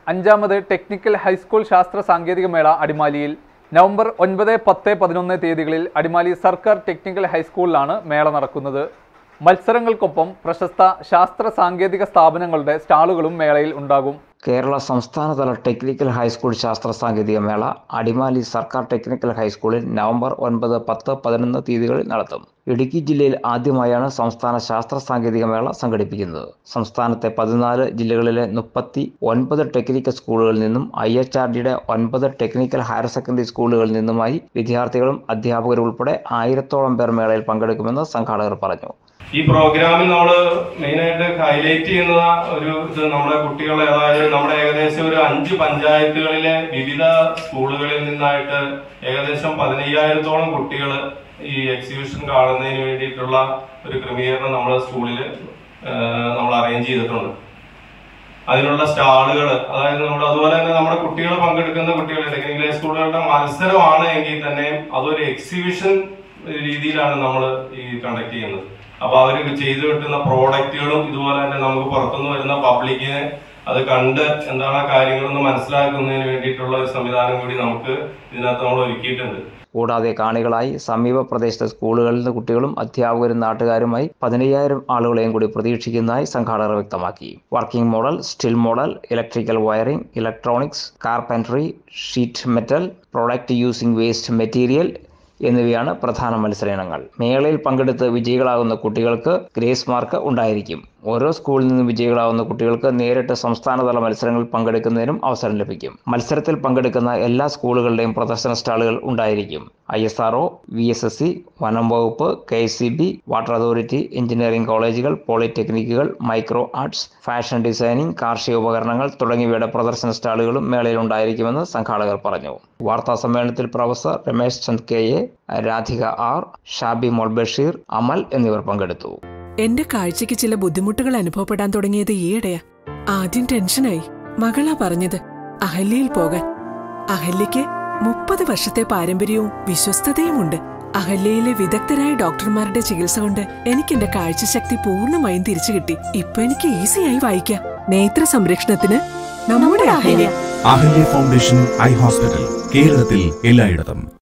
അഞ്ചാമത് technical high school ശാസ്ത്ര സാങ്കേതിക മേള അടിമാലിയിൽ നവംബർ ഒൻപത് പത്ത് പതിനൊന്ന് തീയതികളിൽ അടിമാലി സർക്കാർ ടെക്നിക്കൽ ഹൈസ്കൂളിലാണ് മേള നടക്കുന്നത് മത്സരങ്ങൾക്കൊപ്പം പ്രശസ്ത ശാസ്ത്ര സാങ്കേതിക സ്ഥാപനങ്ങളുടെ സ്റ്റാളുകളും മേളയിൽ ഉണ്ടാകും കേരള സംസ്ഥാനതല ടെക്നിക്കൽ ഹൈസ്കൂൾ ശാസ്ത്ര സാങ്കേതിക മേള അടിമാലി സർക്കാർ ടെക്നിക്കൽ ഹൈസ്കൂളിൽ നവംബർ ഒൻപത് പത്ത് പതിനൊന്ന് തീയതികളിൽ നടത്തും ഇടുക്കി ജില്ലയിൽ ആദ്യമായാണ് സംസ്ഥാന ശാസ്ത്ര സാങ്കേതിക മേള സംഘടിപ്പിക്കുന്നത് സംസ്ഥാനത്തെ പതിനാല് ജില്ലകളിലെ മുപ്പത്തി ഒൻപത് ടെക്നിക്കൽ സ്കൂളുകളിൽ നിന്നും ഐ എച്ച് ആർ ഡിയുടെ ഒൻപത് ടെക്നിക്കൽ ഹയർ സെക്കൻഡറി സ്കൂളുകളിൽ നിന്നുമായി വിദ്യാർത്ഥികളും അധ്യാപകരും ഉൾപ്പെടെ ആയിരത്തോളം പേർ മേളയിൽ പങ്കെടുക്കുമെന്ന് സംഘാടകർ പറഞ്ഞു ഈ പ്രോഗ്രാമിൽ നമ്മൾ മെയിനായിട്ട് ഹൈലൈറ്റ് ചെയ്യുന്ന ഒരു ഇത് നമ്മുടെ കുട്ടികളെ അതായത് നമ്മുടെ ഏകദേശം ഒരു അഞ്ച് പഞ്ചായത്തുകളിലെ വിവിധ സ്കൂളുകളിൽ നിന്നായിട്ട് ഏകദേശം പതിനയ്യായിരത്തോളം കുട്ടികൾ ഈ എക്സിബിഷൻ കാണുന്നതിന് വേണ്ടിയിട്ടുള്ള ഒരു ക്രമീകരണം നമ്മുടെ സ്കൂളിൽ നമ്മൾ അറേഞ്ച് ചെയ്തിട്ടുണ്ട് അതിനുള്ള സ്റ്റാളുകൾ അതായത് നമ്മൾ അതുപോലെ തന്നെ നമ്മുടെ കുട്ടികൾ പങ്കെടുക്കുന്ന കുട്ടികൾ ടെക്നിക്കൽ സ്കൂളുകളുടെ മത്സരമാണ് എങ്കിൽ തന്നെ അതൊരു എക്സിബിഷൻ രീതിയിലാണ് നമ്മൾ ഈ കണ്ടക്ട് ചെയ്യുന്നത് അപ്പൊ അവർ ചെയ്തു കിട്ടുന്ന പ്രോഡക്റ്റുകളും ഇതുപോലെ തന്നെ നമുക്ക് പുറത്തുനിന്ന് വരുന്ന പബ്ലിക്കിനെ അത് കണ്ട് എന്താണ് ആ കാര്യങ്ങളെന്ന് മനസ്സിലാക്കുന്നതിന് വേണ്ടിയിട്ടുള്ള ഒരു സംവിധാനം കൂടി നമുക്ക് ഇതിനകത്ത് നമ്മൾ ഒരുക്കിയിട്ടുണ്ട് കൂടാതെ കാണികളായി സമീപ പ്രദേശത്തെ സ്കൂളുകളിൽ നിന്ന് കുട്ടികളും അധ്യാപകരും നാട്ടുകാരുമായി പതിനയ്യായിരം ആളുകളെയും കൂടി പ്രതീക്ഷിക്കുന്നതായി സംഘാടകർ വ്യക്തമാക്കി working model still model electrical wiring electronics carpentry sheet metal product using waste material എന്നിവയാണ് പ്രധാന മത്സരയിനങ്ങൾ മേളയിൽ പങ്കെടുത്ത് വിജയികളാകുന്ന കുട്ടികൾക്ക് ഗ്രേസ് മാർക്ക് ഉണ്ടായിരിക്കും ഓരോ സ്കൂളിൽ നിന്നും വിജയികളാവുന്ന കുട്ടികൾക്ക് നേരിട്ട് സംസ്ഥാനതല മത്സരങ്ങളിൽ പങ്കെടുക്കുന്നതിനും അവസരം ലഭിക്കും മത്സരത്തിൽ പങ്കെടുക്കുന്ന എല്ലാ സ്കൂളുകളുടെയും പ്രദർശന സ്റ്റാളുകൾ ഉണ്ടായിരിക്കും I S R V S S C വനം വകുപ്പ് K C B water authority engineering കോളേജുകൾ പോളിടെക്നിക്കുകൾ മൈക്രോ ആർട്സ് ഫാഷൻ ഡിസൈനിംഗ് കാർഷിക ഉപകരണങ്ങൾ തുടങ്ങിയവയുടെ പ്രദർശന സ്റ്റാളുകളും മേളയിൽ ഉണ്ടായിരിക്കുമെന്ന് സംഘാടകർ പറഞ്ഞു വാർത്താ സമ്മേളനത്തിൽ professor Ramesh Chand K A Radhika R Shabimol Basheer Amal എന്നിവർ പങ്കെടുത്തു എന്റെ കാഴ്ചയ്ക്ക് ചില ബുദ്ധിമുട്ടുകൾ അനുഭവപ്പെടാൻ തുടങ്ങിയത് ഈയിടെയാ ആദ്യം ടെൻഷനായി മകളാ പറഞ്ഞത് അഹല്യയിൽ പോകാൻ അഹല്യയ്ക്ക് മുപ്പത് വർഷത്തെ പാരമ്പര്യവും വിശ്വസ്തതയുമുണ്ട് അഹല്യയിലെ വിദഗ്ധരായ ഡോക്ടർമാരുടെ ചികിത്സ കൊണ്ട് എനിക്ക് എന്റെ കാഴ്ചശക്തി പൂർണ്ണമായും തിരിച്ചു കിട്ടി ഇപ്പൊ എനിക്ക് ഈസിയായി വായിക്കാം നേത്ര സംരക്ഷണത്തിന് നമ്മുടെ Ahalya Ahalya foundation eye hospital കേരളത്തിൽ എല്ലായിടത്തും